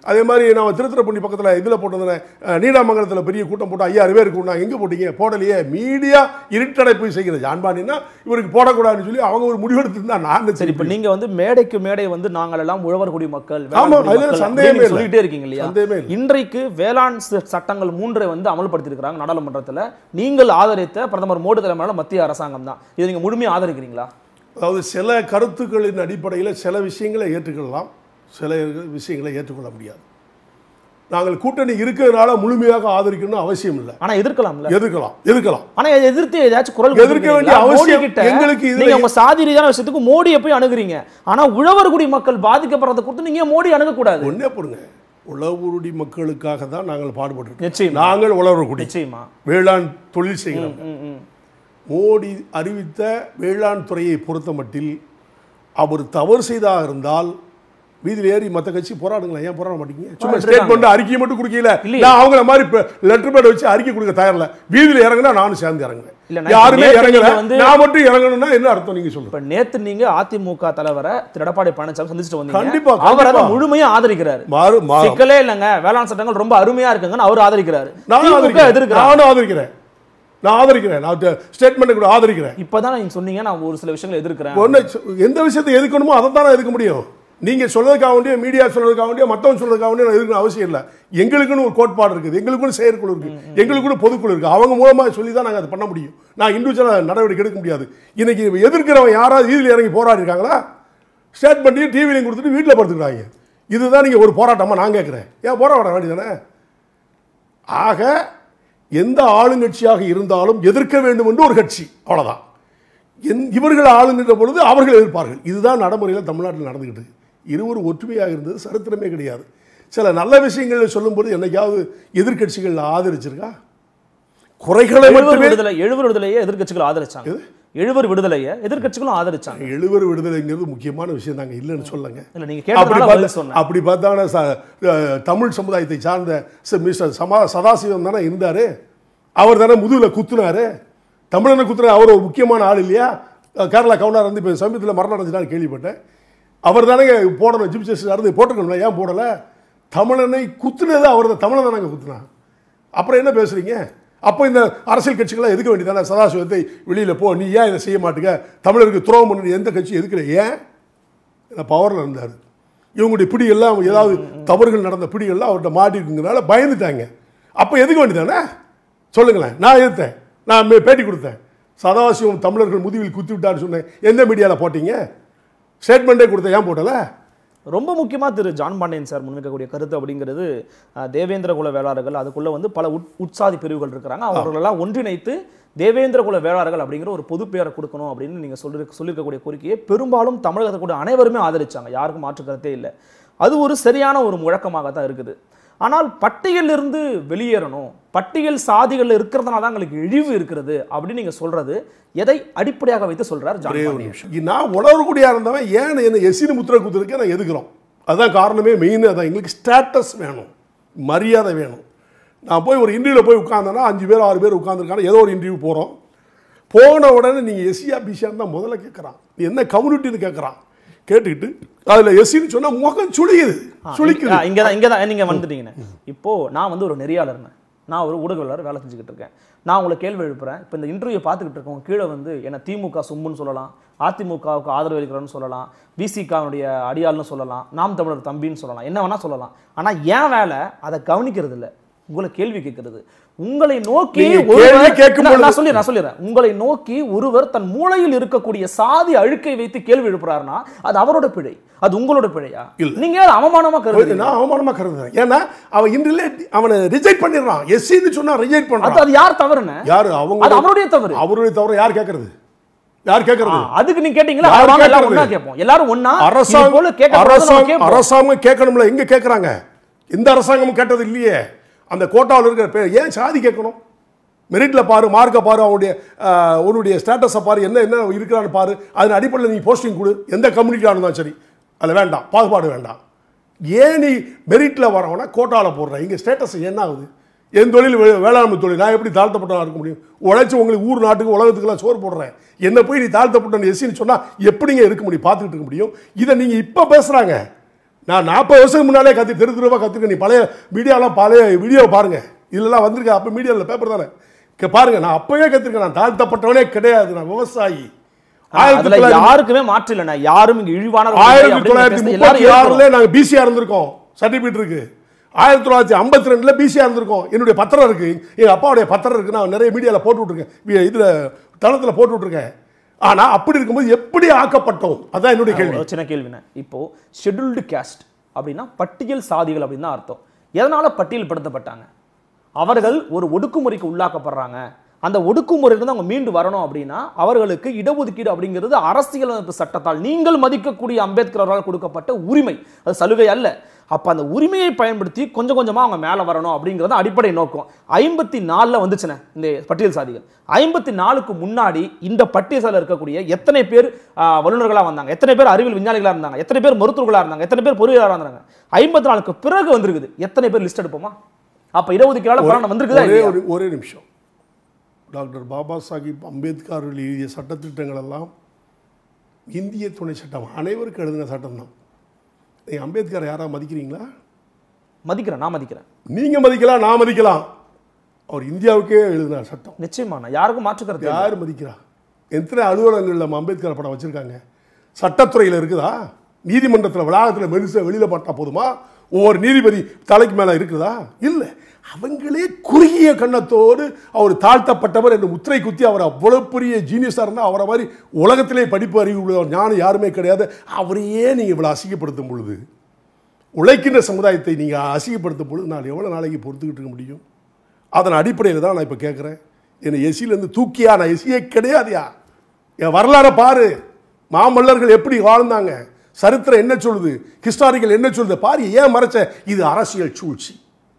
அதே மாதிரி நான் திருத்துறைப்பூண்டி பக்கத்தில் இதில் போட்டிருந்தேன் அஹ், நீடாமங்கலத்தில் பெரிய கூட்டம் போட்டு ஐயாயிரம் பேர் கூட்டினா எங்கே போட்டீங்க போடலையே மீடியா இருட்டடைப்பு செய்கிறது ஜான்பாண்டினா இவருக்கு போடக்கூடாதுன்னு சொல்லி அவங்க ஒரு முடிவெடுத்திருந்தா நான் சரி இப்ப நீங்க வந்து மேடைக்கு மேடை வந்து நாங்கள் எல்லாம் உழவர்குடி மக்கள் ஆமா, வேளாண்குடி அதுல மக்கள் சந்தேகமே அப்படின்னு இல்லை. சொல்லிட்டே இருக்கீங்க இல்லையா சந்தேகமே இல்லை. இன்றைக்கு வேளாண் ச- சட்டங்கள் மூன்றை வந்து அமல்படுத்தியிருக்கிறாங்க நாடாளுமன்றத்துல நீங்கள் ஆதரித்த பிரதமர் மோடி தலைமையிலான மத்திய அரசாங்கம் தான் இதை நீங்க முழுமையா ஆதரிக்கிறீங்களா அதாவது சில கருத்துக்களின் அடிப்படையில் சில விஷயங்களை ஏற்றுக்கொள்ளலாம் சில விஷயங்களை ஏற்றுக்கொள்ள முடியாது நாங்கள் கூட்டணி இருக்கிறதுனால முழுமையாக ஆதரிக்கணும்னு அவசியம் இல்லை ஆனா எதிர்க்கலாம்ல எதிர்க்கலாம் எதிர்க்கலாம் ஆனா இதை எதிர்த்து ஏதாச்சும் குரல் எதிர்க்க வேண்டிய கொடுத்திருக்கீங்களா? மோடி அவசியம் கிட்ட எங்களுக்கு இதுல- நீங்க உங்க சாதி ரீதியான விஷயத்துக்கு மோடியை போய் அணுகுறீங்க ஆனா உழவர்குடி மக்கள் பாதிக்கப்படுறத குறித்து நீங்க ஏன் மோடி அணுகக்கூடாது ஒன்றே போடுங்க உழவுருடி மக்களுக்காக தான் நாங்கள் பாடுபட்டிருக்கோம் நிச்சயமா நாங்கள் உழவர்குடி நிச்சயமா வேளாண் தொழில் செய்கிறோம் ம், ம். மோடி அறிவித்த வேளாண் துறையை பொறுத்த மட்டில் அவர் தவறு செய்தாக இருந்தால் வீதியில் ஏறி மற்ற கட்சி போராடுங்களா ஏன் போராட மாட்டீங்க சும்மா போராடிட்டு ஸ்டேட்மெண்ட் அறிக்கை மட்டும் கொடுக்கல இல்லையே. நான் அவங்கள மாதிரி லெட்டர் பேட் வச்சு அறிக்கை கொடுக்க தயாரில்ல வீதியில் இறங்குனா நானும் சேர்ந்து இல்ல, இறங்குவேன் நான் யாருமே நேத்து இறங்கல நீங்க வந்து- நான் மட்டும் இறங்கணும்னா என்ன அர்த்தம் நீங்க சொல்லுங்க இப்ப நேத்து நீங்க அதிமுக தலைவரை திரு எடப்பாடி பழனிசாமி சந்திச்சுட்டு வந்தீங்க கண்டிப்பா, அவர் அதை கண்டிப்பா. முழுமையா ஆதரிக்கிறாரு மாறு மா- சிக்கலே இல்லைங்க வேளாண் சட்டங்கள் ரொம்ப அருமையா இருக்குங்கன்னு அவர் ஆதரிக்கிறாரு நானும் திமுக ஆதரிக்கிறேன் எதிர்க்கிறார் நானும் ஆதரிக்கிறேன் நான் ஆதரிக்கிறேன் நான் ஸ்டேட்மெண்ட் கூட ஆதரிக்கிறேன் இப்பதான் நீங்க சொன்னீங்க நான் ஒரு சில விஷயங்களை எதிர்க்கிறேன் ஒன்று எந்த விஷயத்தை எதுக்கணுமோ அதை தான் எதுக்க முடியும் நீங்க சொல்றதுக்காக வேண்டிய மீடியா சொல்றதுக்காக வேண்டிய மத்தவங்க சொல்றதுக்காக வேண்டிய நான் எதுக்கணும் அவசியம் இல்லை எங்களுக்குன்னு ஒரு கோட்பாடு இருக்குது எங்களுக்குன்னு செயற்குழு இருக்கு எங்களுக்குன்னு பொதுக்குழு இருக்கு அவங்க மூலமா சொல்லி தான் நாங்கள் அதை பண்ண முடியும் நான் இண்டிவிஜுவலாக நடவடிக்கை எடுக்க முடியாது இன்னைக்கு எதிர்க்கிறவன் யாராவது வீதியில் இறங்கி போராடி இருக்காங்களா ஸ்டேட்மெண்ட்டையும் டிவிலையும் கொடுத்துட்டு வீட்டில் படுத்துக்கிறாங்க இதுதான் நீங்க ஒரு போராட்டமா நான் கேட்குறேன் ஏன் போராட வேண்டியதானே ஆக எந்த ஆளுங்கட்சியாக இருந்தாலும் எதிர்க்க வேண்டும் என்று ஒரு கட்சி அவ்வளவுதான் என் இவர்கள் ஆளுங்கின்ற பொழுது அவர்கள் எதிர்ப்பார்கள் இதுதான் நடைமுறையில் தமிழ்நாட்டில் நடந்துக்கிட்டு இருக்கு. இருவரும் ஒற்றுமையாக இருந்தது சரித்திரமே கிடையாது சில நல்ல விஷயங்களை சொல்லும்போது என்னைக்காவது எதிர்க்கட்சிகள் ஆதரிச்சிருக்கா குறைகளை எழுவர் மட்டுமே விடுதலை எழுவர் விடுதலையை எதிர்க்கட்சிகள் ஆதரிச்சாங்க எழுவர் விடுதலையை எதிர்க்கட்சிகளும் ஆதரிச்சாங்க எழுவர் விடுதலைங்கிறது முக்கியமான விஷயம் தாங்க இல்லைன்னு சொல்லுங்க இல்ல நீங்க அப்படி கேட்டதுனால பார்த்தா பதில் சொன்னேன் அப்படி பார்த்தாங்கன்னா ச- அஹ், தமிழ் சமுதாயத்தை சார்ந்த ச- மிஸ்டர் சமா சதாசிவம் தானே இருந்தாரு அவர் தானே முதுகுல குத்துனாரு தமிழனை குத்துற அவர் ஒரு முக்கியமான ஆள் இல்லையா அஹ், கேரளா கவுனார் வந்து இப்போ சமீபத்தில் மரணம் அடைஞ்சிட்டான்னு கேள்விப்பட்டேன் அவர் தானே போடணும் ஜிப் ஜஸ்டிஸ் இருந்து போட்டுக்கணும்ல ஏன் போடலை தமிழனை குத்துனது அவர் தான் தமிழன் தானே குத்துனா அப்புறம் என்ன பேசுறீங்க அப்போ இந்த அரசியல் கட்சிகளாம் எதுக்க வேண்டியதானே சதாசிவத்தை வெளியில் போ நீ ஏன் இதை செய்ய மாட்டுக்க தமிழருக்கு துரோகம் பண்ணி எந்த கட்சி எதுக்கல ஏன் பவரில் இருந்தார் இவங்களுடைய பிடிகள்லாம் ஏதாவது தவறுகள் நடந்த பிடிகள்லாம் அவர்கிட்ட மாட்டிருக்குங்கிறனால பயந்துட்டாங்க அப்போ எதுக்க வேண்டியதானே சொல்லுங்களேன் நான் எதிர்த்தேன் நான் மே- பேட்டி கொடுத்தேன் சதாசிவம் தமிழர்கள் முதுகில் குத்தி விட்டான்னு சொன்னேன் எந்த மீடியாவில் போட்டீங்க ஸ்டேட்மெண்ட்டே கொடுத்தேன் ஏன் போடலை ரொம்ப முக்கியமா திரு ஜான் பாண்டியன் சார் முன்வைக்கக்கூடிய கருத்து அப்படிங்கிறது அஹ், தேவேந்திர குல வேளாளர்கள் அதுக்குள்ள வந்து பல உட் உட்சாதி பிரிவுகள் இருக்கிறாங்க அவர்களெல்லாம் ஒன்றிணைத்து தேவேந்திர குல வேளாளர்கள் அப்படிங்கிற ஒரு பொது பெயரை கொடுக்கணும் அப்படின்னு நீங்க சொல்லி சொல்லியிருக்கக்கூடிய கோரிக்கையை பெரும்பாலும் தமிழகத்தை கூட அனைவருமே ஆதரிச்சாங்க யாருக்கும் மாற்று கருத்தே இல்லை அது ஒரு சரியான ஒரு முழக்கமாக தான் இருக்குது ஆனால் பட்டியலிருந்து வெளியேறணும் பட்டியல் சாதிகள்ல இருக்கிறதுனால தான் எங்களுக்கு இழிவு இருக்கிறது அப்படின்னு நீங்க சொல்றது எதை அடிப்படையாக வைத்து சொல்றார் ஜான் ஒரே ஒரு பாண்டியன் நிமிஷம் நான் உணர்வுக்கூடியா இருந்தவன் ஏன் என்ன எசினு முத்திரை குத்துறதுக்கே நான் எதுக்குறோம் அதுதான் காரணமே மெயின் அதான் எங்களுக்கு ஸ்டேட்டஸ் வேணும் மரியாதை வேணும் நான் போய் ஒரு இன்டர்வியூவில் போய் உட்காந்தேன்னா அஞ்சு பேர் ஆறு பேர் உட்காந்துருக்காங்க ஏதோ ஒரு இன்டர்வியூ போகிறோம் போன உடனே நீங்கள் எஸ்சியா பிசியான்னு தான் முதல்ல கேட்குறான் நீ என்ன கம்யூனிட்டின்னு கேட்குறான் கேட்டுக்கிட்டு அதில் எஸ்சின்னு சொன்னால் முகம் சுழியுது சுழிக்குது ஆ, இங்கதான் இங்கதான் நீங்க வந்துட்டீங்கண்ணே இப்போ நான் வந்து ஒரு நெறியாளர்னு நான் ஒரு ஊடகவியலாளர் வேலை செஞ்சுக்கிட்டு இருக்கேன் நான் உங்களை கேள்வி எழுப்புறேன் இப்போ இந்த இன்டர்வியூ பார்த்துக்கிட்டு இருக்கவங்க கீழே வந்து என்ன திமுக சும்முன்னு சொல்லலாம் அதிமுகவுக்கு ஆதரவு அளிக்கிறோன்னு சொல்லலாம் பிசிகாவுடைய அடியாள்னு சொல்லலாம் நாம் தமிழர் தம்பின்னு சொல்லலாம் என்ன வேணா சொல்லலாம் ஆனா ஏன் வேலை அதை கவனிக்கிறது இல்ல உங்களை கேள்வி கேட்கறது உங்களை நோக்கி நீங்க ஒருவர்- கேள்வி கேட்கும் நான் பொழுது- சொல்லிடுறேன் நான் சொல்லிடுறேன் உங்களை நோக்கி ஒருவர் தன் மூளையில் இருக்கக்கூடிய சாதி அழுக்கை வைத்து கேள்வி எழுப்புறாருன்னா அது அவரோட பிழை அது உங்களோட பிழையா இல்ல. நீங்க அதை அவமானமா கருதுறீங்க நான் அவமானமாக கருதுறேன் ஏன்னா அவன் இன்றிலே அவனை ரிஜெக்ட் பண்ணிடுறான் எஸ்சின்னு சொன்னா ரிஜெக்ட் அது பண்ணுறான் அது யார் தவறுன்னு யாரு அது அவங்க அவருடைய தவறு அவருடைய தவிர யார் கேட்கறது யார் கேட்கறது ஆ, அதுக்கு நீங்க கேட்டீங்களா யார் வாங்க எல்லாரும் கேட்கறது? ஒண்ணா கேட்போம் எல்லாரும் ஒண்ணா இது அரசாங்கம் போல கேட்க அரசாங்கம் அரசாங்கம் கேட்கணும்ல எங்க கேட்கறாங்க எந்த அரசாங்கமும் கேட்டது இல்லையே அந்த கோட்டாவில் இருக்கிற பேர் ஏன் சாதி கேட்கணும் மெரிட்ல பாரு மார்க்கை பாரு அவனுடைய ஆஹ், உன்னுடைய ஸ்டேட்டஸை பாரு என்ன என்ன இருக்கிறான்னு பாரு அதன் அடிப்படையில் நீ போஸ்டிங் கொடு எந்த கம்யூனிட்டியாக இருந்தாலும் சரி அதில் வேண்டாம் பாகுபாடு வேண்டாம் ஏன் நீ மெரிட்டில் வரவனா கோட்டாவில் போடுற இங்கே ஸ்டேட்டஸ் என்ன ஆகுது என் தொழில் வே- வேளாண்மை தொழில் நான் எப்படி தாழ்த்தப்பட்டவனா இருக்க முடியும் உழைச்சி உங்களுக்கு ஊர் நாட்டுக்கு உலகத்துக்குலாம் சோறு போடுறேன் என்ன போய் நீ தாழ்த்தப்பட்டவன் எஸ்சின்னு சொன்னால் எப்படிங்க இருக்க முடியும் பார்த்துக்கிட்டு இருக்க முடியும் இதை நீங்கள் இப்போ பேசுகிறாங்க நான் நாற்பது வருஷத்துக்கு முன்னாலே கத்தி தெரு தெருவாக கற்றுருக்கேன் நீ பழைய வீடியோலாம் பழைய வீடியோ பாருங்க இதெல்லாம் வந்திருக்கு அப்போ மீடியாவில் பேப்பர் தானே இங்க பாருங்க நான் அப்பவே கற்றுருக்கேன் நான் தாழ்த்தப்பட்டவனே கிடையாது நான் விவசாயி ஆயிரத்தி அதுல தொள்ளாயிரத்தி யாருக்குமே மாற்று இல்லைண்ணா யாரும் இங்க இழிவான ஆயிரத்தி தொள்ளாயிரத்தி முப்பத்தி ஆறுல நாங்க பிசிஆ இருந்திருக்கோம் சர்டிபிகேட் இருக்கு ஆயிரத்தி தொள்ளாயிரத்தி ஐம்பத்தி ரெண்டுல பிசிஆ இருந்திருக்கோம் என்னுடைய பத்திரம் இருக்கு எங்க அப்பாவுடைய பத்திரம் இருக்கு நான் நிறைய மீடியால போட்டு விட்டுருக்கேன் வி- இதுல தளத்துல போட்டு விட்டுருக்கேன் ஆனா அப்படி இருக்கும்போது எப்படி ஆக்கப்பட்டோம் அதான் என்னுடைய கேள்வி ஒரு சின்ன கேள்விண்ணே இப்போ ஷெட்யூல்டு கேஸ்ட் அப்படின்னா பட்டியல் சாதிகள் அப்படின்னு தான் அர்த்தம் எதனால பட்டியல்படுத்தப்பட்டாங்க அவர்கள் ஒரு ஒடுக்குமுறைக்கு உள்ளாக்கப்படுறாங்க அந்த ஒடுக்குமுறையிலிருந்து அவங்க மீண்டு வரணும் அப்படின்னா அவர்களுக்கு இடஒதுக்கீடு அப்படிங்கிறது அரசியலமைப்பு சட்டத்தால் நீங்கள் மதிக்கக்கூடிய அம்பேத்கர் அவரால் கொடுக்கப்பட்ட உரிமை அது சலுகை அல்ல அப்ப அந்த உரிமையை பயன்படுத்தி கொஞ்சம் கொஞ்சமா அவங்க மேல வரணும் அப்படிங்கிறது அடிப்படை நோக்கம் ஐம்பத்தி நாலுல வந்துச்சுண்ணே இந்த பட்டியல் சாதிகள் ஐம்பத்தி நாலுக்கு முன்னாடி இந்த பட்டியல் சாதியில் இருக்கக்கூடிய எத்தனை பேர் ஆஹ், வல்லுநர்களா வந்தாங்க எத்தனை பேர் அறிவியல் விஞ்ஞானிகளா இருந்தாங்க எத்தனை பேர் மருத்துவர்களா இருந்தாங்க எத்தனை பேர் பொறியாளராக இருந்தாங்க ஐம்பத்தி நாலுக்கு பிறகு வந்திருக்குது எத்தனை பேர் லிஸ்ட் எடுப்போமா அப்ப இடஒதுக்கீடால பலன் வந்திருக்குதா ஒரே இல்லையா? ஒரு ஒரே நிமிஷம் டாக்டர் பாபா சாஹிப் அம்பேத்கர் அவர்கள் எழுதிய சட்டத்திட்டங்கள் எல்லாம் இந்திய துணை சட்டம் அனைவருக்கும் எழுதின சட்டம் தான் நீங்க அம்பேத்கர் யாரா மதிக்கிறீங்களா மதிக்கிறேன் நான் மதிக்கிறேன் நீங்க மதிக்கலாம் நான் மதிக்கலாம் அவர் இந்தியாவுக்கே எழுதின சட்டம் நிச்சயமா நான் யாருக்கும் மாற்று கருத்து இல்லை. யார் மதிக்கிறா எத்தனை அலுவலகங்கள் நம்ம அம்பேத்கர் படம் வச்சிருக்காங்க சட்டத்துறையில் இருக்குதா நீதிமன்றத்தில் வளாகத்தில் மெரிச வெளியில் போட்டா போதுமா ஒவ்வொரு நீதிபதி தலைக்கு மேலே இருக்குதா இல்லை அவங்களே குறுகிய கண்ணத்தோடு அவர் தாழ்த்தப்பட்டவர் என்று முத்திரை குத்தி அவர் அவ்வளவு பெரிய ஜீனியஸாக இருந்தால் அவரை மாதிரி உலகத்திலே படிப்பு அறிவு உள்ளவர் ஞானம் யாருமே கிடையாது அவரையே நீங்கள் இவ்வளோ அசிங்கப்படுத்தும் பொழுது உழைக்கின்ற சமுதாயத்தை நீங்கள் அசிங்கப்படுத்தும் பொழுது நான் எவ்வளோ நாளைக்கு பொறுத்துக்கிட்டு இருக்க முடியும் அதன் அடிப்படையில் தான் நான் இப்போ கேட்குறேன் என்னை எசிலேருந்து தூக்கியா நான் எசியே கிடையாதுயா என் வரலாறை பாரு மாமல்லர்கள் எப்படி வாழ்ந்தாங்க சரித்திரம் என்ன சொல்லுது ஹிஸ்டாரிக்கல் என்ன சொல்லுது பாரு ஏன் மறைச்ச இது அரசியல் சூழ்ச்சி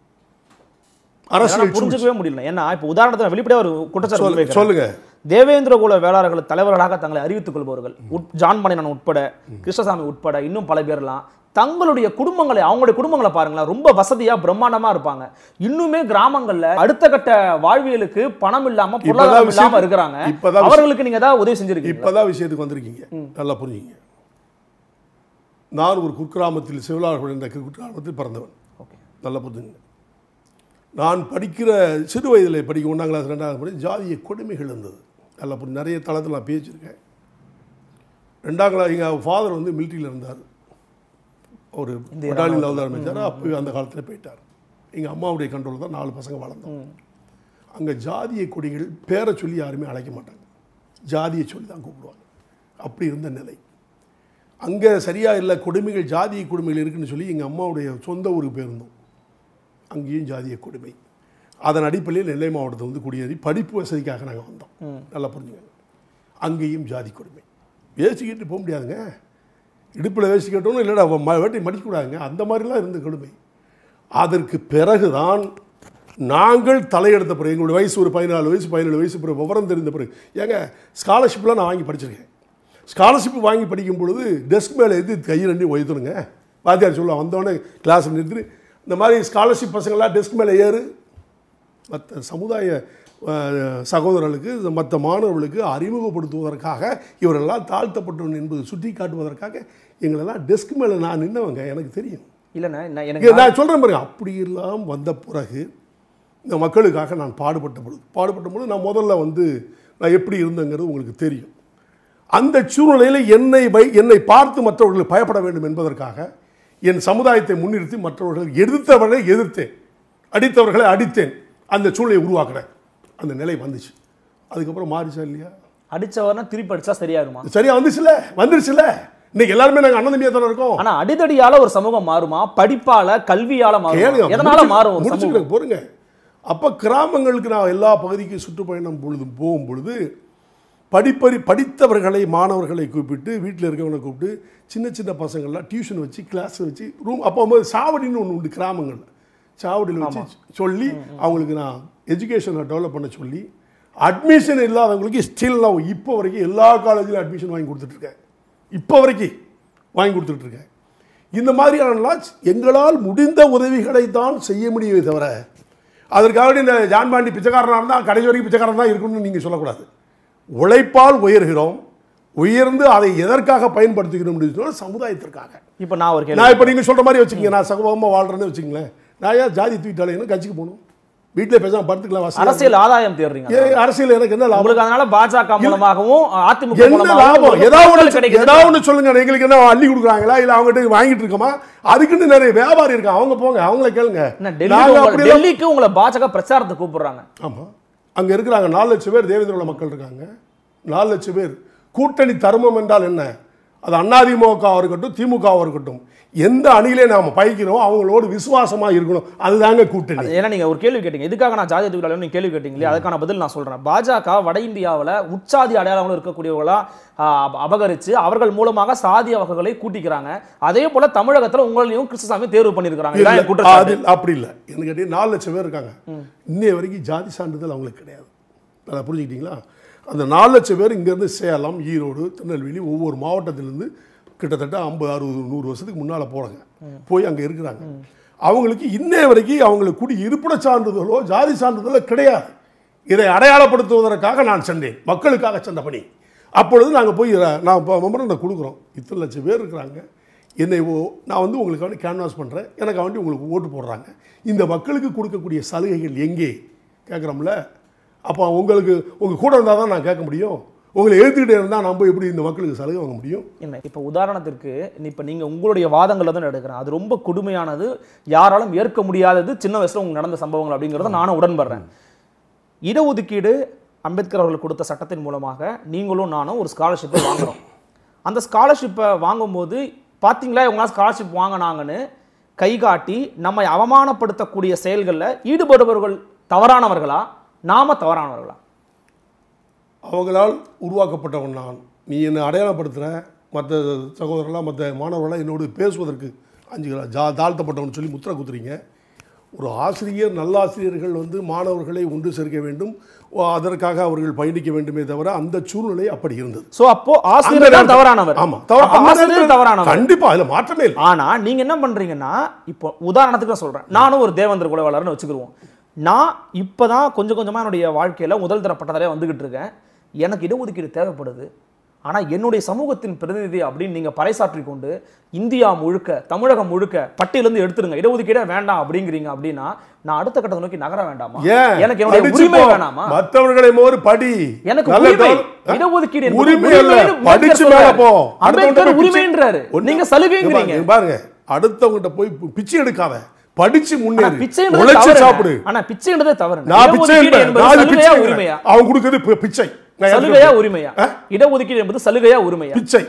அரசியல் என்னால சூழ்ச்சி புரிஞ்சுக்கவே முடியல ஏன்னா இப்ப உதாரணத்துல வெளிப்படையா ஒரு குற்றச்சாட்டு சொல்லு- முன்வைக்கிறேன். சொல்லுங்க தேவேந்திர குல வேளாளர்கள் தலைவர்களாக தங்களை அறிவித்துக் கொள்பவர்கள் உட்- ஜான் மணியன் உட்பட கிருஷ்ணசாமி உட்பட இன்னும் பல பேர்லாம் தங்களுடைய குடும்பங்களை அவங்களுடைய குடும்பங்களை பாருங்களேன் ரொம்ப வசதியா பிரம்மாண்டமா இருப்பாங்க இன்னுமே கிராமங்கள்ல அடுத்த கட்ட வாழ்வியலுக்கு பணம் இல்லாம பொருளாதாரம் விஷயம்- இல்லாம இருக்கிறாங்க இப்பதான் விஷயம். அவர்களுக்கு நீங்க ஏதாவது உதவி செஞ்சிருக்கீங்க இப்பதான் விஷயத்துக்கு வந்திருக்கீங்க நல்லா புரிஞ்சுங்க நான் ஒரு குக்கிராமத்தில் சிவலாளர்கள் என்ற குக்கிராமத்தில் பிறந்தவன் ஓகே நல்லா புரிஞ்சுங்க நான் படிக்கிற சிறு வயதில் படிக்க ஒன்றாம் கிளாஸ் ரெண்டாவது படி ஜாதிய கொடுமைகள் இருந்தது நல்லா புரிஞ்சு நிறைய தளத்தில் நான் பேசியிருக்கேன் ரெண்டாம் கிளாஸ் எங்கள் ஃபாதர் வந்து மிலிட்ரியில் இருந்தார் ஒரு இந்திய பட்டாலியன் லெவலில் அமைச்சார் அப்போ அந்த காலத்தில் போயிட்டார் எங்கள் அம்மாவுடைய கண்ட்ரோல் தான் நாலு பசங்க வளர்ந்தோம் அங்கே ஜாதிய கொடிகள் பேரை சொல்லி யாருமே அழைக்க மாட்டாங்க ஜாதியை சொல்லி தான் கூப்பிடுவாங்க அப்படி இருந்த நிலை அங்கே சரியா இல்லை கொடுமைகள் ஜாதிய கொடுமைகள் இருக்குன்னு சொல்லி எங்கள் அம்மாவுடைய சொந்த ஊருக்கு போயிருந்தோம் அங்கேயும் ஜாதிய கொடுமை அதன் அடிப்படையில் நெல்லை மாவட்டத்தை வந்து குடியேறி படிப்பு வசதிக்காக நாங்கள் வந்தோம் நல்லா புரிஞ்சுங்க அங்கேயும் ஜாதி கொடுமை வேசிக்கிட்டு போக முடியாதுங்க இடுப்பில் வேசிக்கட்டோன்னு இல்லைடா ம- வேட்டை மடிக்கக்கூடாதுங்க அந்த மாதிரிலாம் இருந்த கொடுமை அதற்கு பிறகுதான் நாங்கள் தலையெடுத்த பிறகு எங்களுடைய வயசு ஒரு பதினாலு வயசு பதினேழு வயசு பிறகு விவரம் தெரிந்த பிறகு ஏங்க ஸ்காலர்ஷிப்லாம் நான் வாங்கி படிச்சிருக்கேன் ஸ்காலர்ஷிப் வாங்கி படிக்கும் பொழுது டெஸ்க் மேலே எது கை ரெண்டி உயர்த்தணுங்க வாத்தியார் சொல்லுவான் வந்தோடனே கிளாஸ் நிறுத்தி இந்த மாதிரி ஸ்காலர்ஷிப் பசங்களாம் டெஸ்க் மேலே ஏறு மற்ற சமுதாய அஹ், சகோதரர்களுக்கு மற்ற மாணவர்களுக்கு அறிமுகப்படுத்துவதற்காக இவரெல்லாம் தாழ்த்தப்பட்டவன் என்பது சுட்டி காட்டுவதற்காக எங்களெல்லாம் டெஸ்க் மேலே நான் நின்னவங்க எனக்கு தெரியும் இல்லண்ணே நான் இங்க எனக்கு நான் சொல்கிறேன் பாருங்க அப்படியெல்லாம் வந்த பிறகு இந்த மக்களுக்காக நான் பாடுபட்ட பொழுது பாடுபட்ட பொழுது நான் முதல்ல வந்து நான் எப்படி இருந்தேங்கிறது உங்களுக்கு தெரியும் அந்த சூழ்நிலையில் என்னை வை என்னை பார்த்து மற்றவர்கள் பயப்பட வேண்டும் என்பதற்காக என் சமுதாயத்தை முன்னிறுத்தி மற்றவர்கள் எதிர்த்தவர்களை எதிர்த்தேன் அடித்தவர்களை அடித்தேன் அந்த சூழ்நிலையை உருவாக்குறேன் அந்த நிலை வந்துச்சு அதுக்கப்புறம் மாறிச்சா இல்லையா அடிச்சவர்னா திருப்பி அடிச்சா சரியாகுமா சரியா வந்துச்சுல வந்துருச்சுல இன்னைக்கு எல்லாருமே நாங்கள் அண்ணன் தம்பியா தானே இருக்கோம் ஆனா அடிதடியால ஒரு சமூகம் மாறுமா படிப்பால கல்வியால மாறுமா கேளுங்க எதனால முடிச்சு- மாறும் ஒரு சமூகம் முடிச்சுக்கிறேன் பொறுங்க அப்போ கிராமங்களுக்கு நான் எல்லா பகுதிக்கும் சுற்றுப்பயணம் பொழுது போகும் பொழுது படிப்பறி படித்தவர்களை மாணவர்களை கூப்பிட்டு வீட்டில் இருக்கவங்களை கூப்பிட்டு சின்ன சின்ன பசங்கள்லாம் டியூஷன் வச்சு கிளாஸ் வச்சு ரூம் அப்போ வந்து சாவடின்னு ஒன்று உண்டு கிராமங்களில் சாவடியில் வச்சு சொல்லி அவங்களுக்கு நான் எஜுகேஷனை டெவலப் பண்ண சொல்லி அட்மிஷன் இல்லாதவங்களுக்கு ஸ்டில் நான் இப்போ வரைக்கும் எல்லா காலேஜிலும் அட்மிஷன் வாங்கி கொடுத்துட்ருக்கேன் இப்போ வரைக்கும் வாங்கி கொடுத்துட்ருக்கேன் இந்த மாதிரியானலாம் எங்களால் முடிந்த உதவிகளை தான் செய்ய முடியுமே தவிர அதற்காக இந்த ஜான் பாண்டி பிச்சைக்காரனாக இருந்தால் கடைசி வரைக்கும் பிச்சைக்காரன் தான் இருக்கணும்னு நீங்கள் சொல்லக்கூடாது உழைப்பால் உயர்கிறோம் உயர்ந்து அதை எதற்காக பயன்படுத்திக்கணும் அப்படின்னு சொன்னா சமுதாயத்திற்காக இப்போ நான் ஒரு கேள்வி நான் இப்போ நீங்கள் சொல்ற மாதிரி வச்சுக்கோங்க நான் சகோகமாக வாழ்றேன்னு வச்சுங்களேன் நான் ஏன் ஜாதி தூக்கிட்டாலேன்னு கட்சிக்கு போகணும் வீட்டில் பேசாம படுத்துக்கலாம் வசதி அரசியல் ஆதாயம் தேடுறீங்க ஏன் அரசியல் எனக்கு என்ன லாபம் உங்களுக்கு அதனால பாஜக மூலமாகவும் அதிமுக என்ன மூலமாகவும் லாபம் உங்களுக்கு ஏதாவது மக்கள் ஒன்று கிடைக்குது ஏதாவது ஒன்று சொல்லுங்க எங்களுக்கு என்ன அள்ளி கொடுக்குறாங்களா இல்ல அவங்ககிட்ட வாங்கிட்டு இருக்கோமா அதுக்குன்னு நிறைய வியாபாரி இருக்காங்க அவங்க போங்க அவங்கள கேளுங்க என்ன டெல்லி நாங்க உங்களை- அப்படியெல்லாம் டெல்லிக்கு உங்களை பாஜக பிரச்சாரத்துக்கு கூப்பிடுறாங்க ஆமா அங்க இருக்கிறாங்க நாலு லட்சம் பேர் தேவேந்திரோட மக்கள் இருக்காங்க நாலு லட்சம் பேர் கூட்டணி தர்மம் என்றால் என்ன அது அதிமுகவாக இருக்கட்டும் திமுகவாக இருக்கட்டும் எந்த அணியிலே நாம பயக்கிறோம் அவங்களோடு விசுவாசமா இருக்கணும் அதுதாங்க கூட்டணி அது ஏன்னா நீங்க ஒரு கேள்வி கேட்டீங்க இதுக்காக நான் ஜாதி தொழிலாளர் நீங்க கேள்வி கேட்டீங்க இல்லையா அதுக்கான பதில் நான் சொல்றேன் பாஜக வட இந்தியாவுல உச்சாதி அடையாளங்களும் இருக்கக்கூடியவர்களா ஆஹ், அப- அபகரிச்சு அவர்கள் மூலமாக சாதிய வகைகளை கூட்டிக்கிறாங்க அதே போல தமிழகத்துல உங்களையும் கிருஷ்ணசாமி தேர்வு பண்ணிருக்காங்க இதான் என் இல்ல, குற்றச்சாட்டு அது அப்படி இல்லை என்ன கேட்டீங்க நாலு லட்சம் பேர் இருக்காங்க இன்னைய வரைக்கும் ஜாதி சான்றிதழ் அவங்களுக்கு கிடையாது நல்லா புரிஞ்சுக்கிட்டீங்களா அந்த நாலு லட்சம் பேர் இங்கேருந்து சேலம் ஈரோடு திருநெல்வேலி ஒவ்வொரு மாவட்டத்திலேருந்து கிட்டத்தட்ட ஐம்பது அறுபது நூறு வருஷத்துக்கு முன்னால் போகிறாங்க போய் அங்கே இருக்கிறாங்க அவங்களுக்கு இன்னைய வரைக்கும் அவங்களுக்கு குடி இருப்பிட சான்றிதழோ ஜாதி சான்றிதழோ கிடையாது இதை அடையாளப்படுத்துவதற்காக நான் சென்றேன் மக்களுக்காக சென்ற பணி அப்பொழுது நாங்கள் போய் ர- நான் இப்போ மெமரண்டை கொடுக்குறோம் இத்தனை லட்சம் பேர் இருக்கிறாங்க என்னை ஓ நான் வந்து உங்களுக்கு வேண்டி கேன்வாஸ் பண்ணுறேன் எனக்கு வேண்டி உங்களுக்கு ஓட்டு போடுறாங்க இந்த மக்களுக்கு கொடுக்கக்கூடிய சலுகைகள் எங்கே கேட்குறோம்ல அப்போ உங்களுக்கு உங்கள் கூட இருந்தால் தான் நான் கேட்க முடியும் உங்களை எழுத்துக்கிட்டே இருந்தால் நம்ம எப்படி இந்த மக்களுக்கு சலுகை வாங்க முடியும் என்ன இப்போ உதாரணத்திற்கு இப்போ நீங்க உங்களுடைய வாதங்களை தான் எடுக்கிறேன் அது ரொம்ப கொடுமையானது யாராலும் ஏற்க முடியாதது சின்ன வயசுல உங்களுக்கு நடந்த சம்பவங்கள் அப்படிங்கிறத நானும் உடன்படுறேன் இடஒதுக்கீடு அம்பேத்கர் அவர்கள் கொடுத்த சட்டத்தின் மூலமாக நீங்களும் நானும் ஒரு ஸ்காலர்ஷிப்பை வாங்குறோம் அந்த ஸ்காலர்ஷிப்பை வாங்கும்போது பார்த்தீங்களா இவங்களாம் ஸ்காலர்ஷிப் வாங்கினாங்கன்னு கை காட்டி நம்மை அவமானப்படுத்தக்கூடிய செயல்களில் ஈடுபடுபவர்கள் தவறானவர்களா நாம தவறானவர்களா அவங்களால் உருவாக்கப்பட்டவன் நான் நீ என்னை அடையாளப்படுத்துகிற மற்ற சகோதரர்களாம் மற்ற மாணவர்களாம் என்னோடு பேசுவதற்கு அஞ்சு ஜா தாழ்த்தப்பட்டவன் சொல்லி முத்திரை குத்துறீங்க ஒரு ஆசிரியர் நல்லாசிரியர்கள் வந்து மாணவர்களை ஒன்று சேர்க்க வேண்டும் ஓ, அதற்காக அவர்கள் பயணிக்க வேண்டுமே தவிர அந்த சூழ்நிலை அப்படி இருந்தது சோ அப்போ ஆசிரியர் தான் தவறானவர் ஆமா தவறு அப்ப அந்த ஆசிரியர் நேரத்துல தவறானவர் கண்டிப்பா அதுல மாற்றமே இல்லை ஆனா நீங்க என்ன பண்றீங்கன்னா இப்போ உதாரணத்துக்கு நான் சொல்றேன் நானும் ஒரு தேவேந்திர குலவாளர்னு வச்சுக்கிருவோம் நான் இப்பதான் கொஞ்சம் கொஞ்சமா என்னுடைய வாழ்க்கையில முதல் தர பட்டதாலே வந்துகிட்டு இருக்கேன் எனக்கு இடஒதுக்கீடு தேவைப்படுது ஆனா என்னுடைய சமூகத்தின் பிரதிநிதி அப்படின்னு நீங்க பறைசாற்றி கொண்டு இந்தியா முழுக்க தமிழகம் முழுக்க பட்டியலிருந்து எடுத்துருங்க இடஒதுக்கீடே வேண்டாம் அப்படிங்கிறீங்க அப்படின்னா நான் அடுத்த கட்டத்தை நோக்கி நகர வேண்டாமா ஏன் எனக்கு என்னுடைய படிச்சு உரிமை போ. வேணாமா மற்றவர்களை மோர் படி எனக்கு நல்ல உரிமை தவறு- ஆ? இடஒதுக்கீடு என்பது உரிமை அல்ல உரிமைன்னு படிச்சு அம்பேத்கர் மேல போ சொல்றாரு. அடுத்தவன்கிட்ட அம்பேத்கர் போய் பிச்சை- உரிமைன்றாரு. ஒண்ணு- நீங்க சலுகைங்கிறீங்க. இங்க பாருங்க அடுத்தவங்கிட்ட போய் பி- பிச்சை எடுக்காத படிச்சு ஆனா முன்னேறு பிச்சைன்றது உழைச்சு தவறுங்க. சாப்பிடு ஆனா பிச்சைன்றதே தவறுங்க. நான் பிச்சை இடஒதுக்கீடு என்பேன். என்பது நான் அது சலுகையா பிச்சை உரிமையா என்பேன். அவன் கொடுக்கிறது பி- பிச்சை நான் சலுகையா ஏத்துக்கிறேன். உரிமையா ஆ? இடஒதுக்கீடு என்பது சலுகையா உரிமையா பிச்சை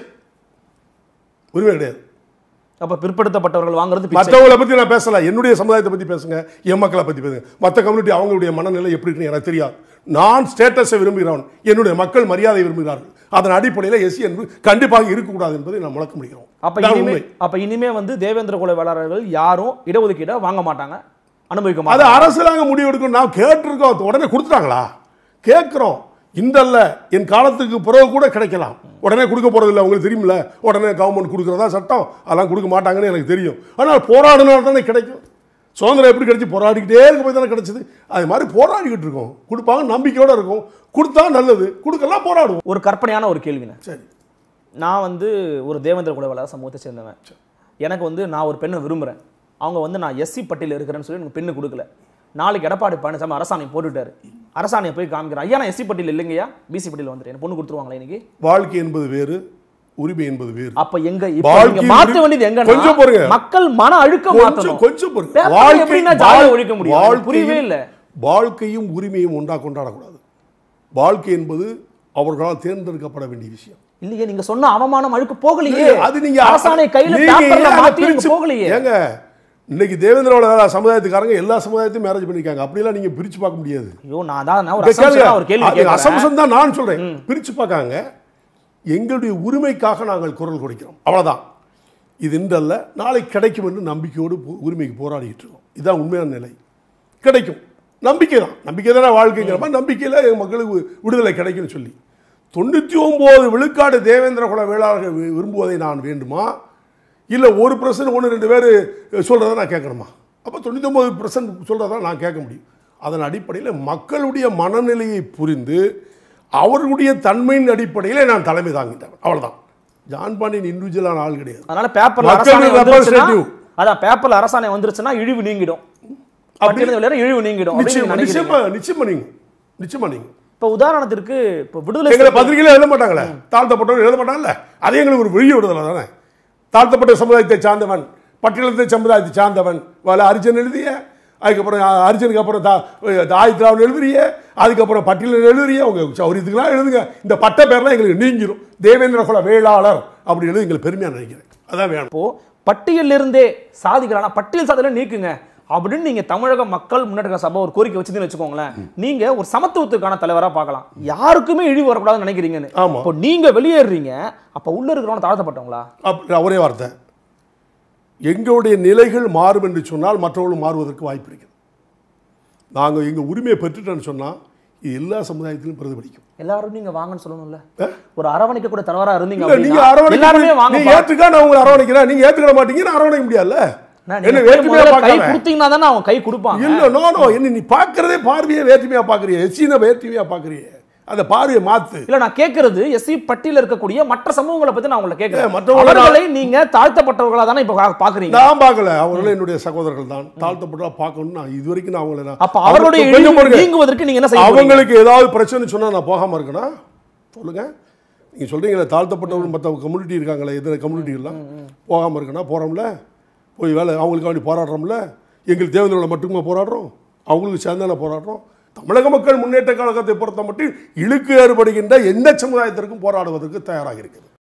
உரிமை கிடையாது அப்ப பிற்படுத்தப்பட்டவர்கள் வாங்குறது பிச்சை மற்றவங்களை பத்தி நான் பேசல என்னுடைய சமுதாயத்தை பத்தி பேசுங்க என் மக்களை பத்தி பேசுங்க மற்ற கம்யூனிட்டி அவங்களுடைய மனநிலை எப்படி இருக்குன்னு எனக்கு தெரியாது நான் ஸ்டேட்டஸை விரும்புகிறவன் என்னுடைய மக்கள் மரியாதை விரும்புகிறார்கள் அதன் அடிப்படையில் எஸ்சி என்பது கண்டிப்பாக இருக்கக்கூடாது என்பதை நான் முழக்க முடிகிறோம் அப்ப இதான் இனிமே உண்மை அப்ப இனிமே வந்து தேவேந்திர குல வேளாளர்கள் யாரும் இடஒதுக்கீடை வாங்க மாட்டாங்க அனுபவிக்க அது மாட்டாங்க அரசாங்கம் முடிவு எடுக்கும் நான் கேட்டிருக்கோம் உடனே கொடுத்துட்டாங்களா கேட்குறோம் இந்தல்ல என் காலத்துக்கு பிறகு கூட கிடைக்கலாம் உடனே கொடுக்க போறதில்ல உங்களுக்கு தெரியுமில்ல உடனே கவர்மெண்ட் கொடுக்குறதா சட்டம் அதெல்லாம் கொடுக்க மாட்டாங்கன்னு எனக்கு தெரியும் ஆனால் போராடினால் தானே கிடைக்கும் சுதந்திரம் எப்படி கிடைச்சி போராடிக்கிட்டே இருக்க போய் தானே கிடைச்சது அது மாதிரி போராடிக்கிட்டு இருக்கோம் கொடுப்பாங்க நம்பிக்கையோட இருக்கும் கொடுத்தா நல்லது கொடுக்கலாம் போராடுவோம் ஒரு கற்பனையான ஒரு கேள்விங்க சரி நான் வந்து ஒரு தேவேந்திர குல வேளாளர் சமூகத்தை சேர்ந்தவன் எனக்கு வந்து நான் ஒரு பெண்ணை விரும்புறேன் அவங்க வந்து நான் எஸ்சி பட்டியல இருக்கிறேன்னு சொல்லி எனக்கு பெண்ணு கொடுக்கல நாளைக்கு எடப்பாடி பழனிசாமி அரசாணை போட்டுட்டாரு அரசாணையை போய் காமிக்கிறேன் ஐயா நான் எஸ்சி பட்டியல் இல்லைங்கய்யா பிசி பட்டியல் வந்துட்டேன் எனக்கு பொண்ணு கொடுத்துருவாங்களா இன்னைக்கு வாழ்க்கை என்பது வேறு உரிமை என்பது வேறு அப்ப எங்க இப்ப வாழ்க்கை நீங்க மாத்த உரி- வேண்டியது எங்க கொஞ்சம் பொறுங்க. மக்கள் மன அழுக்க கொஞ்சம் மாத்தணும் கொஞ்சம் பொறுங்க. பேப்பர்ல எப்படின்னா ஜாலியா ஒழிக்க முடியும் எனக்கு வாழ்க்கையும் புரியவே இல்ல வாழ்க்கையும் உரிமையும் ஒன்றா கொண்டாடக்கூடாது வாழ்க்கை என்பது அவர்களால் தேர்ந்தெடுக்கப்பட வேண்டிய விஷயம் இல்லையே நீங்க சொன்ன அவமானம் அழுக்கு போகலையே அது நீங்க அரசாணை கையில நீங்க பேப்பர்ல ஏன் அதை மாத்தி நீங்க பிரிச்சு- போகலையே ஏங்க இன்னைக்கு தேவேந்திரோட சமுதாயத்துக்காரங்க எல்லா சமுதாயத்தையும் மேரேஜ் பண்ணிருக்காங்க அப்படிலாம் நீங்க பிரிச்சு பார்க்க முடியாது ஐயோ நான் தான் நான் ஒரு இங்க கேளுங்க. assumption-ஆ ஒரு கேள்வி அது கேட்கிறேன் assumption தான் நான் சொல்றேன் பிரிச்சு பார்க்காங்க எங்களுடைய உரிமைக்காக நாங்கள் குரல் கொடுக்கிறோம் அவ்வளவுதான் இது இன்றல்ல நாளை கிடைக்கும் என்று நம்பிக்கையோடு போ- உரிமைக்கு போராடிட்டு இருக்கோம் இதுதான் உண்மையான நிலை கிடைக்கும் நம்பிக்கை தான் நம்பிக்கை தானே வாழ்க்கைங்கிற மாதிரி நம்பிக்கையில் எங்கள் மக்களுக்கு விடுதலை கிடைக்கும்னு சொல்லி தொண்ணூற்றி ஒம்பது விழுக்காடு தேவேந்திர குல வேளாளர்கள் வி- விரும்புவதை நான் வேண்டுமா இல்லை ஒரு பர்சன்ட் ஒன்று ரெண்டு பேர் சொல்கிறத நான் கேட்கணுமா அப்போ தொண்ணூத்தொம்பது பர்சன்ட் சொல்கிறத நான் கேட்க முடியும் அதன் அடிப்படையில் மக்களுடைய மனநிலையை புரிந்து அவர்களுடைய தன்மையின் அடிப்படையில் நான் தலைமை தாங்கிட்டவன் அவ்வளவுதான் ஜான் பாண்டியன் இண்டிவிஜுவலான ஆள் கிடையாது அதனால பேப்பர்ல மக்கள் அரசாணை வந்துருச்சுன்னா representative. அதான் பேப்பர்ல அரசாணை வந்துருச்சுன்னா இழிவு நீங்கிடும் பட்டியலிருந்து வெளியேற இழிவு நீங்கிடும் அப்படின்னு நிச்சயமா நீங்க நினைக்கிறீங்க. நிச்சயமா நிச்சயமா நீங்க நிச்சயமா நீங்க இப்ப உதாரணத்திற்கு இப்ப விடுதலை எங்களை சிறுத்தை- பத்திரிகையில எழுத மாட்டாங்களே தாழ்த்தப்பட்டவர்கள் எழுத மாட்டாங்கல்ல அதே எங்களுக்கு ஒரு வெளிய விடுதலை தானே தாழ்த்தப்பட்ட சமுதாயத்தை சார்ந்தவன் பட்டியலத்தை சமுதாயத்தை சார்ந்தவன் வல அரிஜன் எழுதிய அதுக்கப்புறம் அ- அரிஜனுக்கு அப்புறம் தா தாய் திராவிட எழுதுறிய அதுக்கப்புறம் பட்டியலில் எழுதுறிய உங்க சௌரியத்துக்குலாம் எழுதுங்க இந்த பட்ட பேர்லாம் எங்களுக்கு நீங்கிரும் தேவேந்திர குல வேளாளர் அப்படி எழுதி எங்களுக்கு பெருமையா நினைக்கிறேன் அதான் வேணும் இப்போ பட்டியலில் இருந்தே சாதிகளான பட்டியல் சாதியில நீக்குங்க அப்படின்னு நீங்க தமிழக மக்கள் முன்னேற்ற சபை ஒரு கோரிக்கை வச்சுதுன்னு வச்சுக்கோங்களேன் நீங்க ஒரு சமத்துவத்துக்கான தலைவரா பார்க்கலாம் யாருக்குமே இழிவு வரக்கூடாதுன்னு நினைக்கிறீங்கன்னு ஆமா. இப்போ நீங்க வெளியேறீங்க அப்ப உள்ள இருக்கிறவங்க தாழ்த்தப்பட்டவங்களா அப்ப ஒரே வார்த்தை எங்களுடைய நிலைகள் மாறும் என்று சொன்னால் மற்றவர்களும் மாறுவதற்கு வாய்ப்பு இருக்குது நாங்கள் எங்கள் உரிமையை பெற்றுட்டோன்னு சொன்னால் இது எல்லா சமுதாயத்திலும் பிரதிபலிக்கும் எல்லாரும் நீங்க வாங்கன்னு சொல்லணும்ல ஒரு அரவணைக்க கூட தலைவரா இருந்தீங்க இல்ல, நீங்க அப்படின்னா எல்லாருமே அரவணைக்க வாங்க நீங்க ஏத்துக்கா நான் உங்களை அரவணைக்கிறேன் நீங்க ஏத்துக்கிட மாட்டீங்க நான் அரவணைக்க முடியாதுல்ல என்ன என்ன வேற்றுமையா கை பார்க்காம கொடுத்தீங்கன்னா தானே அவங்க கை கொடுப்பாங்க இல்ல நோ நோ என்ன நீ பார்க்கறதே பார்வையை வேற்றுமையா பார்க்கறிய எஸ்சின வேற்றுமையா பார்க்கறிய அந்த பார்வையை மாத்து இல்ல நான் கேக்குறது எஸ்சி பட்டியல இருக்கக்கூடிய மற்ற சமூகங்களை பத்தி நான் உங்களை ஏ, கேக்குறேன் மற்றவங்கள நான்- அவர்களை நீங்க தாழ்த்தப்பட்டவர்களா தானே இப்ப பா- பாக்குறீங்க நான் பார்க்கல அவங்களும் என்னுடைய சகோதரர்கள் தான் தாழ்த்தப்பட்டா பார்க்கணும் நான் இது வரைக்கும் நான் அவங்கள நான் அப்ப அவர்களுடைய அவங்க கொஞ்சம் இழிவு பாருங்க. நீங்குவதற்கு நீங்க என்ன செய்ய போறீங்க? அவங்களுக்கு ஏதாவது பிரச்சனை சொன்னா நான் போகாம இருக்கனா சொல்லுங்க நீங்க சொல்றீங்களே தாழ்த்தப்பட்டவங்க மற்ற கம்யூனிட்டி இருக்காங்களே எத்தனை கம்யூனிட்டிலாம் போகாம இருக்கனா போறோம்ல போய் வேலை அவங்களுக்கு வேண்டி போராடுறோம்ல எங்களுக்கு தேவையான மட்டுமே போராடுறோம் அவங்களுக்கு சேர்ந்தான போராடுறோம் தமிழக மக்கள் முன்னேற்ற கழகத்தை பொறுத்த மட்டும் இழுக்கு ஏற்படுகின்ற எந்த சமுதாயத்திற்கும் போராடுவதற்கு தயாராக இருக்குது